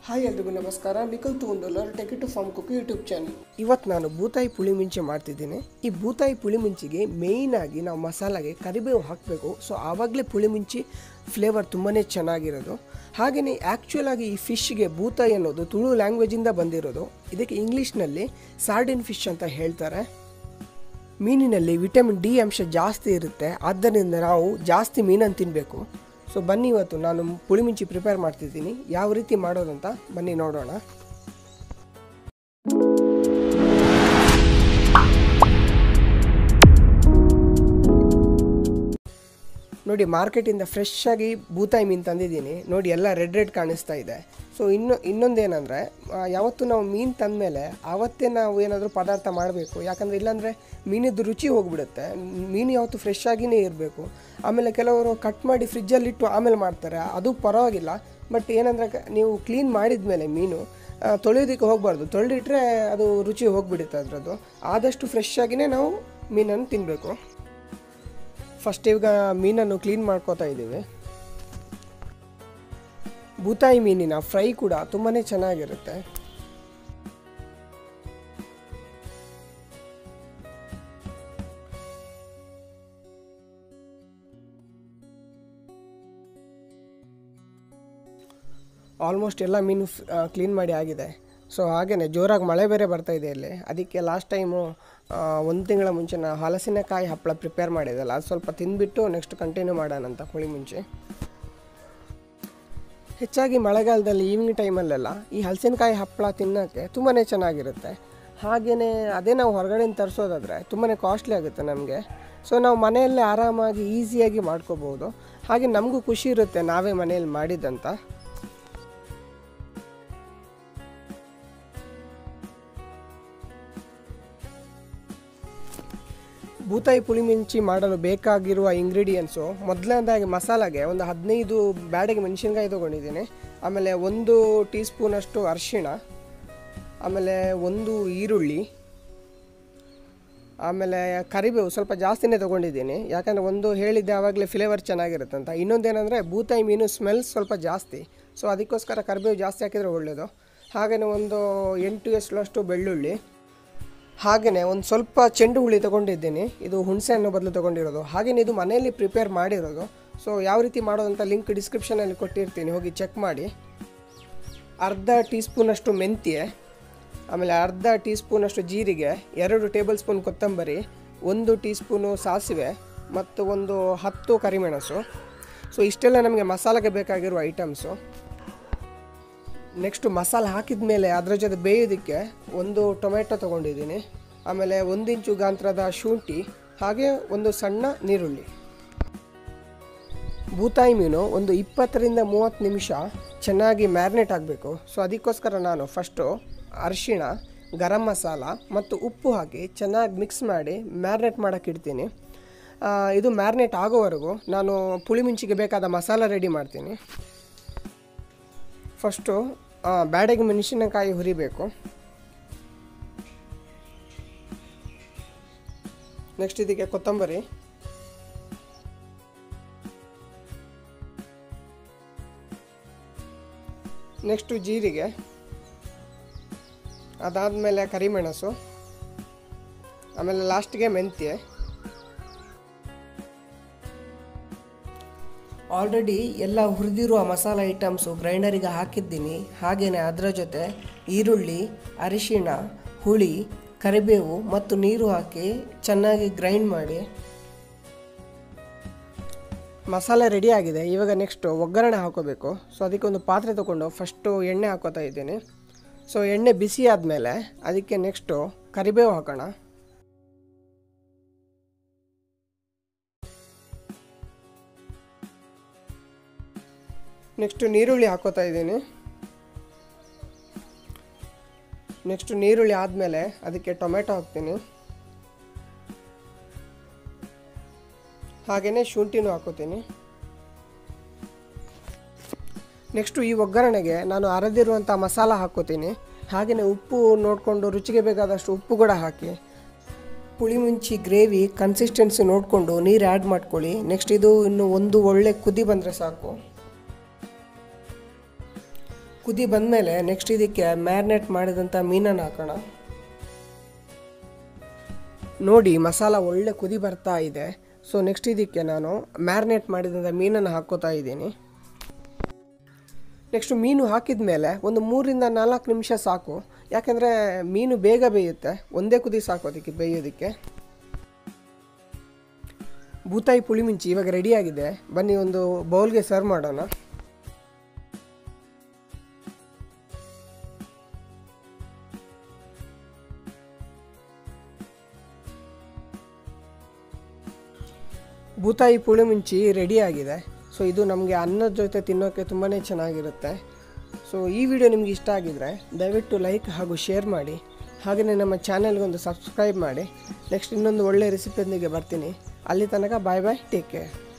hi ಎಲ್ರಿಗೂ ನಮಸ್ಕಾರ ನಿಖಿಲ್ ತೂಂದೋಲರ್ tech to farm cook YouTube channel ಇವತ್ತು ನಾನು ಬೂತಾಯಿ ಪುಳಿ ಮುಂಚೆ ಮಾಡ್ತಿದ್ದೀನಿ ಈ ಬೂತಾಯಿ ಪುಳಿ ಮುಂಚಿಗೆ ಮೇಯ್ನ್ ಆಗಿ ನಾವು ಮಸಾಲಾಗೆ ಕರಿಬೇವು ಹಾಕಬೇಕು ಸೊ ಆವಾಗಲೇ ಪುಳಿ ಮುಂಚಿ ಫ್ಲೇವರ್ ತುಂಬಾ ಚೆನ್ನಾಗಿರೋದು ಹಾಗೆಯೇ ಆ್ಯಕ್ಚುಯಲ್ ಆಗಿ ಈ ಫಿಶ್ಗೆ ಬೂತಾಯಿ ಅನ್ನೋದು ತುಳು ಲ್ಯಾಂಗ್ವೇಜಿಂದ ಬಂದಿರೋದು ಇದಕ್ಕೆ ಇಂಗ್ಲೀಷ್ನಲ್ಲಿ ಸಾರ್ಡಿನ್ ಫಿಶ್ ಅಂತ ಹೇಳ್ತಾರೆ ಮೀನಿನಲ್ಲಿ ವಿಟಮಿನ್ ಡಿ ಅಂಶ ಜಾಸ್ತಿ ಇರುತ್ತೆ ಆದ್ದರಿಂದ ನಾವು ಜಾಸ್ತಿ ಮೀನನ್ನು ತಿನ್ನಬೇಕು ಸೊ ಬನ್ನಿ ಇವತ್ತು ನಾನು ಪುಳಿ ಮುಂಚಿ ಪ್ರಿಪೇರ್ ಮಾಡ್ತಿದ್ದೀನಿ ಯಾವ ರೀತಿ ಮಾಡೋದಂತ ಬನ್ನಿ ನೋಡೋಣ ನೋಡಿ ಮಾರ್ಕೆಟಿಂದ ಫ್ರೆಶ್ ಆಗಿ ಬೂತಾಯಿ ಮೀನು ತಂದಿದ್ದೀನಿ ನೋಡಿ ಎಲ್ಲ ರೆಡ್ ರೆಡ್ ಕಾಣಿಸ್ತಾ ಇದೆ ಸೊ ಇನ್ನು ಇನ್ನೊಂದೇನೆಂದರೆ ಯಾವತ್ತು ನಾವು ಮೀನು ತಂದಮೇಲೆ ಆವತ್ತೇ ನಾವು ಏನಾದರೂ ಪದಾರ್ಥ ಮಾಡಬೇಕು ಯಾಕಂದರೆ ಇಲ್ಲಾಂದರೆ ಮೀನಿದ್ದು ರುಚಿ ಹೋಗ್ಬಿಡುತ್ತೆ ಮೀನು ಯಾವತ್ತು ಫ್ರೆಶ್ ಆಗಿಯೇ ಇರಬೇಕು ಆಮೇಲೆ ಕೆಲವರು ಕಟ್ ಮಾಡಿ ಫ್ರಿಜ್ಜಲ್ಲಿಟ್ಟು ಆಮೇಲೆ ಮಾಡ್ತಾರೆ ಅದು ಪರವಾಗಿಲ್ಲ ಬಟ್ ಏನಂದರೆ ನೀವು ಕ್ಲೀನ್ ಮಾಡಿದ ಮೇಲೆ ಮೀನು ಆ, ತೊಳೆಯೋದಕ್ಕೆ ಹೋಗಬಾರ್ದು ತೊಳೆದಿಟ್ರೆ ಅದು ರುಚಿ ಹೋಗ್ಬಿಡುತ್ತೆ ಅದರದ್ದು ಆದಷ್ಟು ಫ್ರೆಶ್ ಆಗಿಯೇ ನಾವು ಮೀನನ್ನು ತಿನ್ನಬೇಕು ಫಸ್ಟ್ ಈಗ ಮೀನನ್ನು ಕ್ಲೀನ್ ಮಾಡ್ಕೋತಾ ಇದ್ದೀವಿ ಬೂತಾಯಿ ಮೀನಿನ ಫ್ರೈ ಕೂಡ ತುಂಬಾ ಚೆನ್ನಾಗಿರುತ್ತೆ ಆಲ್ಮೋಸ್ಟ್ ಎಲ್ಲ ಮೀನು ಕ್ಲೀನ್ ಮಾಡಿ ಆಗಿದೆ ಸೊ ಹಾಗೆಯೇ ಜೋರಾಗಿ ಮಳೆ ಬೇರೆ ಬರ್ತಾ ಇದೆ ಇಲ್ಲಿ ಅದಕ್ಕೆ ಲಾಸ್ಟ್ ಟೈಮು ಒಂದು ತಿಂಗಳ ಮುಂಚೆ ನಾ ಹಲಸಿನಕಾಯಿ ಹಪ್ಪಳ ಪ್ರಿಪೇರ್ ಮಾಡಿದ್ದಲ್ಲ ಅದು ಸ್ವಲ್ಪ ತಿಂದ್ಬಿಟ್ಟು ನೆಕ್ಸ್ಟ್ ಕಂಟಿನ್ಯೂ ಮಾಡೋಣ ಅಂತ ಹುಳಿ ಮುಂಚೆ ಹೆಚ್ಚಾಗಿ ಮಳೆಗಾಲದಲ್ಲಿ ಈವ್ನಿಂಗ್ ಟೈಮಲ್ಲೆಲ್ಲ ಈ ಹಲಸಿನಕಾಯಿ ಹಪ್ಪಳ ತಿನ್ನೋಕ್ಕೆ ತುಂಬಾ ಚೆನ್ನಾಗಿರುತ್ತೆ ಹಾಗೆಯೇ ಅದೇ ನಾವು ಹೊರಗಡೆಯಿಂದ ತರಿಸೋದಾದರೆ ತುಂಬಾ ಕಾಸ್ಟ್ಲಿ ಆಗುತ್ತೆ ನಮಗೆ ಸೊ ನಾವು ಮನೆಯಲ್ಲೇ ಆರಾಮಾಗಿ ಈಸಿಯಾಗಿ ಮಾಡ್ಕೋಬೋದು ಹಾಗೆ ನಮಗೂ ಖುಷಿ ಇರುತ್ತೆ ನಾವೇ ಮನೆಯಲ್ಲಿ ಮಾಡಿದ್ದಂತ ಬೂತಾಯಿ ಪುಳಿ ಮಿಂಚಿ ಮಾಡಲು ಬೇಕಾಗಿರುವ ಇಂಗ್ರೀಡಿಯೆಂಟ್ಸು ಮೊದಲನೇದಾಗಿ ಮಸಾಲಾಗೆ ಒಂದು ಹದಿನೈದು ಬ್ಯಾಡಿಗೆ ಮೆಣಸಿನ್ಕಾಯಿ ತೊಗೊಂಡಿದ್ದೀನಿ ಆಮೇಲೆ ಒಂದು ಟೀ ಸ್ಪೂನಷ್ಟು ಅರಿಶಿಣ ಆಮೇಲೆ ಒಂದು ಈರುಳ್ಳಿ ಆಮೇಲೆ ಕರಿಬೇವು ಸ್ವಲ್ಪ ಜಾಸ್ತಿನೇ ತೊಗೊಂಡಿದ್ದೀನಿ ಯಾಕಂದರೆ ಒಂದು ಹೇಳಿದ್ದೆ ಆವಾಗಲೇ ಫ್ಲೇವರ್ ಚೆನ್ನಾಗಿರುತ್ತೆ ಅಂತ ಇನ್ನೊಂದೇನೆಂದರೆ ಬೂತಾಯಿ ಮೀನು ಸ್ಮೆಲ್ ಸ್ವಲ್ಪ ಜಾಸ್ತಿ ಸೊ ಅದಕ್ಕೋಸ್ಕರ ಕರಿಬೇವು ಜಾಸ್ತಿ ಹಾಕಿದರೆ ಒಳ್ಳೆಯದು ಹಾಗೆಯೇ ಒಂದು ಎಂಟು ಎಷ್ಟುವಷ್ಟು ಬೆಳ್ಳುಳ್ಳಿ ಹಾಗೆಯೇ ಒಂದು ಸ್ವಲ್ಪ ಚೆಂಡು ಹುಳಿ ತೊಗೊಂಡಿದ್ದೀನಿ ಇದು ಹುಣಸೆ ಹಣ್ಣು ಬದಲು ತೊಗೊಂಡಿರೋದು ಹಾಗೆಯೇ ಇದು ಮನೆಯಲ್ಲಿ ಪ್ರಿಪೇರ್ ಮಾಡಿರೋದು ಸೊ ಯಾವ ರೀತಿ ಮಾಡೋದಂತ ಲಿಂಕ್ ಡಿಸ್ಕ್ರಿಪ್ಷನಲ್ಲಿ ಕೊಟ್ಟಿರ್ತೀನಿ ಹೋಗಿ ಚೆಕ್ ಮಾಡಿ ಅರ್ಧ ಟೀ ಸ್ಪೂನಷ್ಟು ಮೆಂತ್ಯೆ ಆಮೇಲೆ ಅರ್ಧ ಟೀ ಸ್ಪೂನಷ್ಟು ಜೀರಿಗೆ ಎರಡು ಟೇಬಲ್ ಸ್ಪೂನ್ ಕೊತ್ತಂಬರಿ ಒಂದು ಟೀ ಸ್ಪೂನು ಸಾಸಿವೆ ಮತ್ತು ಒಂದು ಹತ್ತು ಕರಿಮೆಣಸು ಸೊ ಇಷ್ಟೆಲ್ಲ ನಮಗೆ ಮಸಾಲೆಗೆ ಬೇಕಾಗಿರುವ ಐಟಮ್ಸು ನೆಕ್ಸ್ಟು ಮಸಾಲೆ ಹಾಕಿದ ಮೇಲೆ ಅದರ ಜೊತೆ ಬೇಯೋದಕ್ಕೆ ಒಂದು ಟೊಮೆಟೊ ತೊಗೊಂಡಿದ್ದೀನಿ ಆಮೇಲೆ ಒಂದು ಇಂಚು ಗಾತ್ರದ ಶುಂಠಿ ಹಾಗೆ ಒಂದು ಸಣ್ಣ ನೀರುಳ್ಳಿ ಬೂತಾಯಿ ಮೀನು ಒಂದು ಇಪ್ಪತ್ತರಿಂದ ಮೂವತ್ತು ನಿಮಿಷ ಚೆನ್ನಾಗಿ ಮ್ಯಾರಿನೇಟ್ ಆಗಬೇಕು ಸೊ ಅದಕ್ಕೋಸ್ಕರ ನಾನು ಫಸ್ಟು ಅರಿಶಿಣ ಗರಂ ಮಸಾಲ ಮತ್ತು ಉಪ್ಪು ಹಾಕಿ ಚೆನ್ನಾಗಿ ಮಿಕ್ಸ್ ಮಾಡಿ ಮ್ಯಾರಿನೇಟ್ ಮಾಡೋಕ್ಕೆ ಇಡ್ತೀನಿ ಆ, ಇದು ಮ್ಯಾರಿನೇಟ್ ಆಗೋವರೆಗೂ ನಾನು ಪುಳಿ ಮುಂಚಿಗೆ ಬೇಕಾದ ಮಸಾಲ ರೆಡಿ ಮಾಡ್ತೀನಿ ಫಸ್ಟು ಬ್ಯಾಡಗೆ ಮೆಣಸಿನಕಾಯಿ ಹುರಿಬೇಕು ನೆಕ್ಸ್ಟ್ ಇದಕ್ಕೆ ಕೊತ್ತಂಬರಿ ನೆಕ್ಸ್ಟು ಜೀರಿಗೆ ಅದಾದಮೇಲೆ ಕರಿಮೆಣಸು ಆಮೇಲೆ ಲಾಸ್ಟಿಗೆ ಮೆಂತ್ಯೆ ಆಲ್ರೆಡಿ ಎಲ್ಲ ಹುರಿದಿರುವ ಮಸಾಲ ಐಟಮ್ಸು ಗ್ರೈಂಡರಿಗೆ ಹಾಕಿದ್ದೀನಿ ಹಾಗೆಯೇ ಅದರ ಜೊತೆ ಈರುಳ್ಳಿ ಅರಿಶಿಣ ಹುಳಿ ಕರಿಬೇವು ಮತ್ತು ನೀರು ಹಾಕಿ ಚೆನ್ನಾಗಿ ಗ್ರೈಂಡ್ ಮಾಡಿ ಮಸಾಲೆ ರೆಡಿ ಆಗಿದೆ ಇವಾಗ ನೆಕ್ಸ್ಟು ಒಗ್ಗರಣೆ ಹಾಕೋಬೇಕು ಸೊ ಅದಕ್ಕೆ ಒಂದು ಪಾತ್ರೆ ತೊಗೊಂಡು ಫಸ್ಟು ಎಣ್ಣೆ ಹಾಕೋತಾ ಇದ್ದೀನಿ ಸೊ ಎಣ್ಣೆ ಬಿಸಿ ಆದಮೇಲೆ ಅದಕ್ಕೆ ನೆಕ್ಸ್ಟು ಕರಿಬೇವು ಹಾಕೋಣ ನೆಕ್ಸ್ಟು ನೀರುಳ್ಳಿ ಹಾಕೋತಾ ಇದ್ದೀನಿ ನೆಕ್ಸ್ಟು ನೀರುಳ್ಳಿ ಆದಮೇಲೆ ಅದಕ್ಕೆ ಟೊಮೆಟೊ ಹಾಕ್ತೀನಿ ಹಾಗೆಯೇ ಶುಂಠಿನೂ ಹಾಕೋತೀನಿ ನೆಕ್ಸ್ಟು ಈ ಒಗ್ಗರಣೆಗೆ ನಾನು ಅರೆದಿರುವಂಥ ಮಸಾಲ ಹಾಕೋತೀನಿ ಹಾಗೆಯೇ ಉಪ್ಪು ನೋಡಿಕೊಂಡು ರುಚಿಗೆ ಬೇಕಾದಷ್ಟು ಉಪ್ಪು ಕೂಡ ಹಾಕಿ ಪುಳಿ ಮುಂಚಿ ಗ್ರೇವಿ ಕನ್ಸಿಸ್ಟೆನ್ಸಿ ನೋಡಿಕೊಂಡು ನೀರು ಆ್ಯಡ್ ಮಾಡ್ಕೊಳ್ಳಿ ನೆಕ್ಸ್ಟ್ ಇದು ಇನ್ನು ಒಂದು ಒಳ್ಳೆ ಕುದಿ ಬಂದರೆ ಸಾಕು ಕುದಿ ಬಂದಮೇಲೆ ನೆಕ್ಸ್ಟ್ ಇದಕ್ಕೆ ಮ್ಯಾರಿನೇಟ್ ಮಾಡಿದಂಥ ಮೀನನ್ನು ಹಾಕೋಣ ನೋಡಿ ಮಸಾಲ ಒಳ್ಳೆ ಕುದಿ ಬರ್ತಾ ಇದೆ ಸೊ ನೆಕ್ಸ್ಟ್ ಇದಕ್ಕೆ ನಾನು ಮ್ಯಾರಿನೇಟ್ ಮಾಡಿದಂಥ ಮೀನನ್ನು ಹಾಕ್ಕೋತಾ ಇದ್ದೀನಿ ನೆಕ್ಸ್ಟ್ ಮೀನು ಹಾಕಿದ ಮೇಲೆ ಒಂದು ಮೂರಿಂದ ನಾಲ್ಕು ನಿಮಿಷ ಸಾಕು ಯಾಕೆಂದರೆ ಮೀನು ಬೇಗ ಬೇಯುತ್ತೆ ಒಂದೇ ಕುದಿ ಸಾಕು ಅದಕ್ಕೆ ಬೇಯೋದಕ್ಕೆ ಬೂತಾಯಿ ಪುಳಿಮಿಂಚಿ ಇವಾಗ ರೆಡಿಯಾಗಿದೆ ಬನ್ನಿ ಒಂದು ಬೌಲ್ಗೆ ಸರ್ವ್ ಮಾಡೋಣ ಬೂತಾಯಿ ಪುಳಿಮುಂಚಿ ರೆಡಿಯಾಗಿದೆ ಸೊ ಇದು ನಮಗೆ ಅನ್ನದ ಜೊತೆ ತಿನ್ನೋಕ್ಕೆ ತುಂಬಾ ಚೆನ್ನಾಗಿರುತ್ತೆ ಸೊ ಈ ವಿಡಿಯೋ ನಿಮ್ಗೆ ಇಷ್ಟ ಆಗಿದರೆ ದಯವಿಟ್ಟು ಲೈಕ್ ಹಾಗೂ ಶೇರ್ ಮಾಡಿ ಹಾಗೆಯೇ ನಮ್ಮ ಚಾನೆಲ್ಗೆ ಒಂದು ಸಬ್ಸ್ಕ್ರೈಬ್ ಮಾಡಿ ನೆಕ್ಸ್ಟ್ ಇನ್ನೊಂದು ಒಳ್ಳೆಯ ರೆಸಿಪಿಯೊಂದಿಗೆ ಬರ್ತೀನಿ ಅಲ್ಲಿ ತನಕ ಬಾಯ್ ಬಾಯ್ ಟೇಕ್ ಕೇರ್